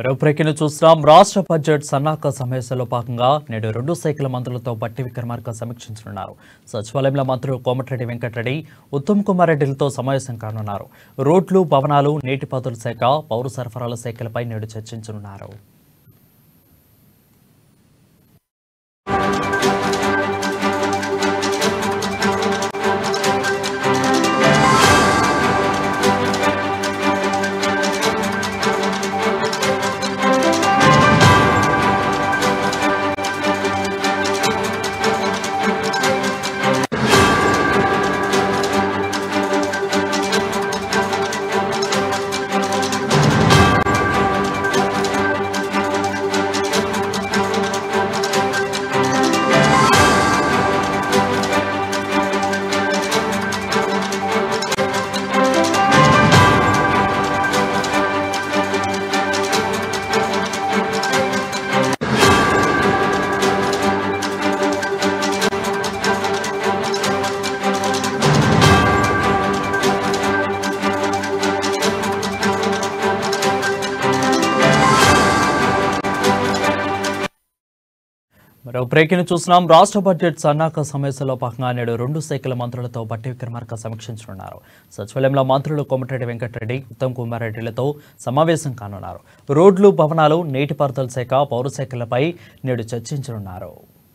మరో ప్రకటన చూస్తున్నాం రాష్ట్ర బడ్జెట్ సన్నాహక సమావేశంలో భాగంగా నేడు రెండు శాఖల మంత్రులతో బట్టి విక్రమార్క సమీక్షించనున్నారు సచివాలయంలో మంత్రులు కోమటిరెడ్డి వెంకటరెడ్డి ఉత్తమ్ కుమార్ రెడ్డిలతో సమావేశం కానున్నారు రోడ్లు భవనాలు నీటిపారుదల శాఖ పౌర సరఫరాల శాఖలపై నేడు చర్చించనున్నారు మరో బ్రేకింగ్ చూస్తున్నాం రాష్ట్ర బడ్జెట్ సన్నాహక సమావేశంలో భాగంగా నేడు రెండు శాఖల మంత్రులతో బట్టి విక్రమార్క సమీక్షించనున్నారు సచివాలయంలో మంత్రులు కోమటిరెడ్డి వెంకటరెడ్డి ఉత్తమ్ కుమార్ రెడ్డిలతో సమావేశం కానున్నారు రోడ్లు భవనాలు నీటిపారుదల శాఖ పౌర శాఖలపై నేడు చర్చించనున్నారు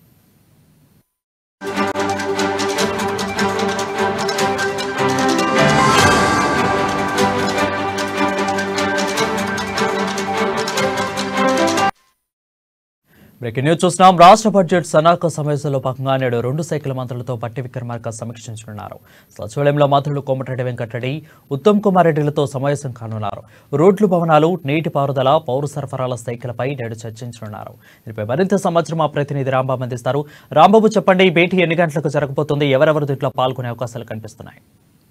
బ్రేకింగ్ న్యూస్ చూస్తున్నాం రాష్ట్ర బడ్జెట్ సన్నాహక సమావేశంలో భాగంగా నేడు రెండు శాఖల మంత్రులతో పట్టి విక్రమార్క సమీక్షించనున్నారు సచివాలయంలో మంత్రులు కోమటిరెడ్డి వెంకటరెడ్డి ఉత్తమ్ కుమార్ రెడ్డిలతో సమావేశం కానున్నారు రోడ్లు భవనాలు నీటిపారుదల పౌర సరఫరాల శాఖలపై నేడు చర్చించనున్నారు దీనిపై మరింత సమాచారం మా ప్రతినిధి రాంబాబు అందిస్తారు రాంబాబు చెప్పండి ఈ భేటీ ఎన్ని గంటలకు జరగబోతుంది ఎవరెవరు దీంట్లో పాల్గొనే అవకాశాలు కనిపిస్తున్నాయి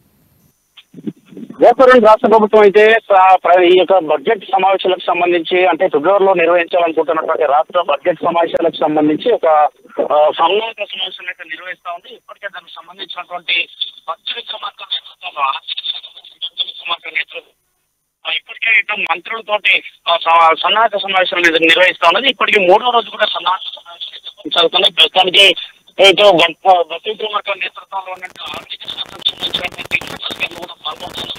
గోపురం రాష్ట్ర ప్రభుత్వం అయితే ప్ర- ప్ర- ఈ యొక్క బడ్జెట్ సమావేశాలకు సంబంధించి అంటే ఫిబ్రవరిలో నిర్వహించాలనుకుంటున్నటువంటి రాష్ట్ర బడ్జెట్ సమావేశాలకు సంబంధించి ఒక ఆ, సన్నాహక సమావేశం అయితే నిర్వహిస్తా ఉంది ఇప్పటికే దానికి సంబంధించినటువంటి బడ్జెట్ విక్రమార్క నేతృత్వంలో ఆర్థిక శాఖ మంత్రి బడ్జెట్ విక్రమార్క నేతృత్వం ఆ, ఇప్పటికే ఇటు మంత్రులతోటి ఆ, స- సన్నాహక సమావేశాలు నిర్- నిర్వహిస్తా ఉన్నది ఇప్పటికి మూడో రోజు కూడా సన్నాహక సమావేశాలు అయితే కొనసాగుతున్నాయి ప్రస్తుతానికి ఇటు బట్- బడ్జెట్ విక్రమార్క నేతృత్వంలో ఉన్నట్టు ఆర్థిక శాఖకు సంబంధించినటువంటి అధికారులు కూడా పాల్గొంటున్నారు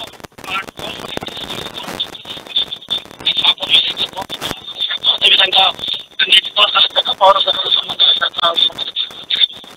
అదేవిధంగా నీటిపారుదల శాఖ పౌర సరఫరా సంబంధాల శాఖ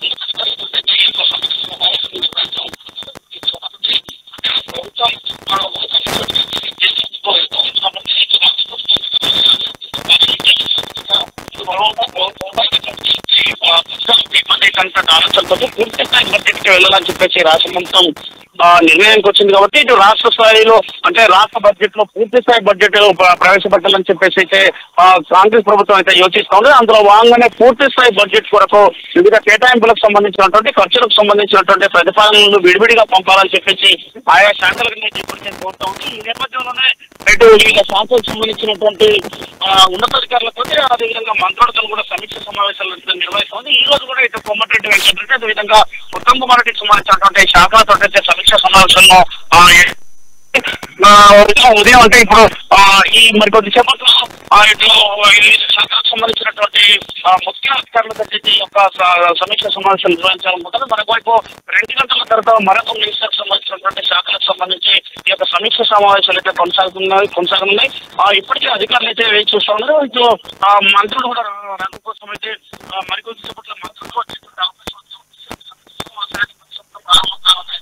ఆలోచనతో పూర్తి స్థాయి బడ్జెట్కి వెళ్ళాలని చెప్పేసి రాష్ట్ర ప్రభుత్వం ఆ, నిర్ణయానికి వచ్చింది కాబట్టి ఇటు రాష్ట్ర స్థాయిలో అంటే రాష్ట్ర బడ్జెట్ లో పూర్తి స్థాయి బడ్జెట్ ప్ర- ప్రవేశపెట్టాలని చెప్పేసి అయితే ఆ, కాంగ్రెస్ ప్రభుత్వం అయితే యోచిస్తా ఉంది అందులో భాగంగానే పూర్తి స్థాయి బడ్జెట్ కొరకు వివిధ కేటాయింపులకు సంబంధించినటువంటి ఖర్చులకు సంబంధించినటువంటి ప్రతిపాదనలు విడివిడిగా పంపాలని చెప్పేసి ఆయా శాఖలకు నేను ఇప్పటికే కోరుతా ఉంది ఈ నేపథ్యంలోనే ఇటు వివిధ శాఖలకు సంబంధించినటువంటి ఆ, ఉన్నతాధికారులతో అదేవిధంగా మంత్రులతో కూడా సమీక్ష సమావేశాలు నిర్వహిస్తుంది ఈ రోజు కూడా ఇటు కొమ్మటిరెడ్డి వెంకటరెడ్డి అదేవిధంగా ఉత్తమ్ కుమార్ రెడ్డికి సంబంధించినటువంటి శాఖలతో అయితే సమీక్ష సమావేశంలో ఆ, ఆ, ఉదయం ఉదయం అంటే ఇప్పుడు ఆ, ఈ మరి కొద్దిసేపట్లో ఆ, ఇటు ఈ శాఖలకు సంబంధించినటువంటి ఆ, ముఖ్య అధికారులతో అయితే ఈ యొక్క స- సమీక్ష సమావేశం నిర్వహించాలనుకుంటారు మరొకవైపు రెండు గంటల తర్వాత మరొక మినిస్టర్కి సంబంధించినటువంటి శాఖలకు సంబంధించి ఈ యొక్క సమీక్ష సమావేశాలు అయితే కొనసాగుతున్నాయి కొనసాగుతున్నాయి ఆ, ఇప్పటికే అధికారులు అయితే వేచి చూస్తా ఉన్నారు ఇటు ఆ, మంత్రులు కూడా రా- రావడం కోసం అయితే ఆ, మరికొద్ది సేపట్లో మంత్రులు వచ్చేటువంటి అవకాశం ఉంది. సమావేశానికి ప్రారంభం కానున్నాయి.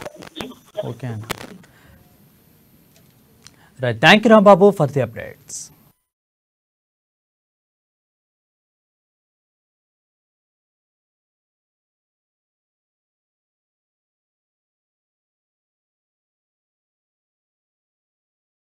ఓకే అండి right thank you Rambabu for the updates